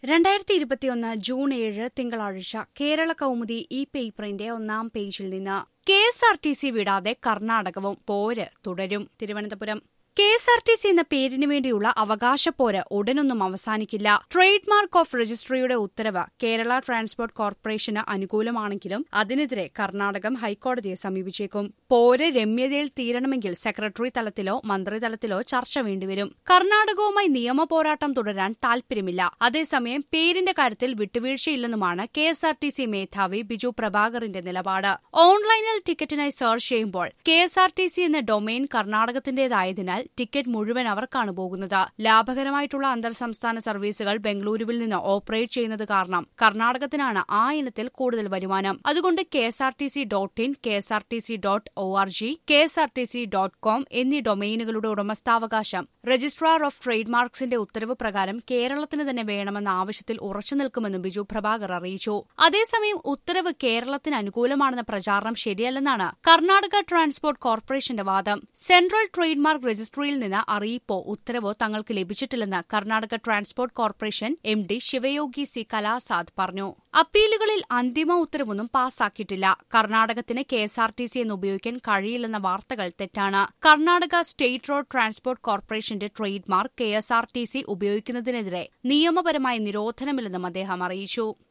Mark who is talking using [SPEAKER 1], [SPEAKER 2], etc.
[SPEAKER 1] രണ്ടായിരത്തി ഇരുപത്തിയൊന്ന് ജൂൺ ഏഴ് തിങ്കളാഴ്ച കേരള കൗമുദി ഈ പേപ്പറിന്റെ ഒന്നാം പേജിൽ നിന്ന് K S R T C വിടാതെ കർണാടകവും പോര് തുടരും Thiruvananthapuram K S R T C എന്ന പേരിനു വേണ്ടിയുള്ള അവകാശപ്പോര് ഉടനൊന്നും അവസാനിക്കില്ല ട്രേഡ് മാർക്ക് ഓഫ് രജിസ്ട്രിയുടെ ഉത്തരവ് കേരള ട്രാൻസ്പോർട്ട് കോർപ്പറേഷന് അനുകൂലമാണെങ്കിലും അതിനെതിരെ കർണാടകം ഹൈക്കോടതിയെ സമീപിച്ചേക്കും പോര് രമ്യതയിൽ തീരണമെങ്കിൽ സെക്രട്ടറി തലത്തിലോ മന്ത്രിതലത്തിലോ ചർച്ച വേണ്ടിവരും കർണാടകവുമായി നിയമ പോരാട്ടം തുടരാൻ താൽപര്യമില്ല അതേസമയം പേരിന്റെ കാര്യത്തിൽ വിട്ടുവീഴ്ചയില്ലെന്നുമാണ് K S R T C മേധാവി ബിജു പ്രഭാകറിന്റെ നിലപാട് ഓൺലൈനിൽ ടിക്കറ്റിനായി സെർച്ച് ചെയ്യുമ്പോൾ K S R T C എന്ന ഡൊമെയിൻ കർണാടകത്തിന്റേതായതിനാൽ ടിക്കറ്റ് മുഴുവൻ അവർക്കാണ് പോകുന്നത് ലാഭകരമായിട്ടുള്ള അന്തർ സംസ്ഥാന സർവീസുകൾ ബംഗളൂരുവിൽ നിന്ന് ഓപ്പറേറ്റ് ചെയ്യുന്നത് കാരണം കർണാടകത്തിനാണ് ആ ഇനത്തിൽ കൂടുതൽ വരുമാനം അതുകൊണ്ട് K S R T C dot in K S R T C dot O R G K S R T C dot com എന്നീ ഡൊമെയിനുകളുടെ ഉടമസ്ഥാവകാശം രജിസ്ട്രാർ ഓഫ് ട്രേഡ് മാർക്സിന്റെ ഉത്തരവ് പ്രകാരം കേരളത്തിന് തന്നെ വേണമെന്ന ആവശ്യത്തിൽ ഉറച്ചു നിൽക്കുമെന്നും ബിജു പ്രഭാകർ അറിയിച്ചു അതേസമയം ഉത്തരവ് കേരളത്തിന് അനുകൂലമാണെന്ന പ്രചാരണം ശരിയല്ലെന്നാണ് കർണാടക ട്രാൻസ്പോർട്ട് കോർപ്പറേഷന്റെ വാദം സെൻട്രൽ ട്രേഡ് മാർക്ക് രജിസ്ട്രിയിൽ നിന്ന് അറിയിപ്പോ ഉത്തരവോ തങ്ങൾക്ക് ലഭിച്ചിട്ടില്ലെന്ന് Karnataka transport corporation M D Shivayogi C Kalasad പറഞ്ഞു അപ്പീലുകളിൽ അന്തിമ ഉത്തരവൊന്നും പാസാക്കിയിട്ടില്ല കർണാടകത്തിന് K S R T C എന്ന് ഉപയോഗിക്കാൻ കഴിയില്ലെന്ന വാർത്തകൾ തെറ്റാണ് കർണാടക സ്റ്റേറ്റ് റോഡ് ട്രാൻസ്പോർട്ട് കോർപ്പറേഷന്റെ trade mark K S R T C ഉപയോഗിക്കുന്നതിനെതിരെ നിയമപരമായ നിരോധനമില്ലെന്നും അദ്ദേഹം അറിയിച്ചു